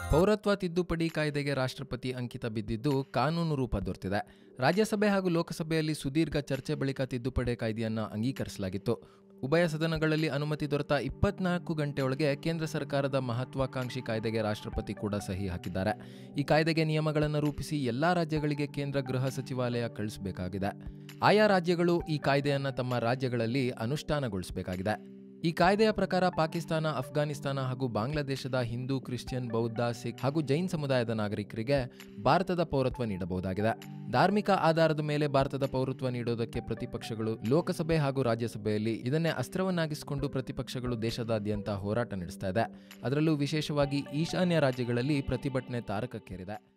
ಪೌರತ್ವ ತಿದ್ದುಪಡಿ ಕಾಯ್ದೆಗೆ ರಾಷ್ಟ್ರಪತಿ ಅಂಕಿತ ಬಿದ್ದಿದ್ದು ಕಾನೂನು ರೂಪ ದೊರೆತಿದೆ ರಾಜ್ಯಸಭೆ ಹಾಗೂ ಲೋಕಸಭೆಯಲ್ಲಿ ಸುದೀರ್ಘ ಚರ್ಚೆ ಬಳಿಕ ತಿದ್ದುಪಡಿ ಕಾಯ್ದೆಯನ್ನು ಅಂಗೀಕರಿಸಲಾಗಿತ್ತು ಉಭಯ ಸದನಗಳಲ್ಲಿ ಅನುಮತಿ ದೊರೆತ ಇಪ್ಪತ್ನಾಲ್ಕು ಗಂಟೆಯೊಳಗೆ ಕೇಂದ್ರ ಸರ್ಕಾರದ ಮಹತ್ವಾಕಾಂಕ್ಷಿ ಕಾಯ್ದೆಗೆ ರಾಷ್ಟ್ರಪತಿ ಕೂಡ ಸಹಿ ಹಾಕಿದ್ದಾರೆ ಈ ಕಾಯ್ದೆಗೆ ನಿಯಮಗಳನ್ನು ರೂಪಿಸಿ ಎಲ್ಲಾ ರಾಜ್ಯಗಳಿಗೆ ಕೇಂದ್ರ ಗೃಹ ಸಚಿವಾಲಯ ಕಳಿಸಬೇಕಾಗಿದೆ ಆಯಾ ರಾಜ್ಯಗಳು ಈ ಕಾಯ್ದೆಯನ್ನು ತಮ್ಮ ರಾಜ್ಯಗಳಲ್ಲಿ ಅನುಷ್ಠಾನಗೊಳಿಸಬೇಕಾಗಿದೆ ಈ ಕಾಯ್ದೆಯ ಪ್ರಕಾರ ಪಾಕಿಸ್ತಾನ ಅಫ್ಘಾನಿಸ್ತಾನ ಹಾಗೂ ಬಾಂಗ್ಲಾದೇಶದ ಹಿಂದೂ ಕ್ರಿಶ್ಚಿಯನ್ ಬೌದ್ಧ ಸಿಖ್ ಹಾಗೂ ಜೈನ್ ಸಮುದಾಯದ ನಾಗರಿಕರಿಗೆ ಭಾರತದ ಪೌರತ್ವ ನೀಡಬಹುದಾಗಿದೆ ಧಾರ್ಮಿಕ ಆಧಾರದ ಮೇಲೆ ಭಾರತದ ಪೌರತ್ವ ನೀಡೋದಕ್ಕೆ ಪ್ರತಿಪಕ್ಷಗಳು ಲೋಕಸಭೆ ಹಾಗೂ ರಾಜ್ಯಸಭೆಯಲ್ಲಿ ಇದನ್ನೇ ಅಸ್ತ್ರವನ್ನಾಗಿಸಿಕೊಂಡು ಪ್ರತಿಪಕ್ಷಗಳು ದೇಶದಾದ್ಯಂತ ಹೋರಾಟ ನಡೆಸ್ತಾ ಇದೆ ಅದರಲ್ಲೂ ವಿಶೇಷವಾಗಿ ಈಶಾನ್ಯ ರಾಜ್ಯಗಳಲ್ಲಿ ಪ್ರತಿಭಟನೆ ತಾರಕಕ್ಕೇರಿದೆ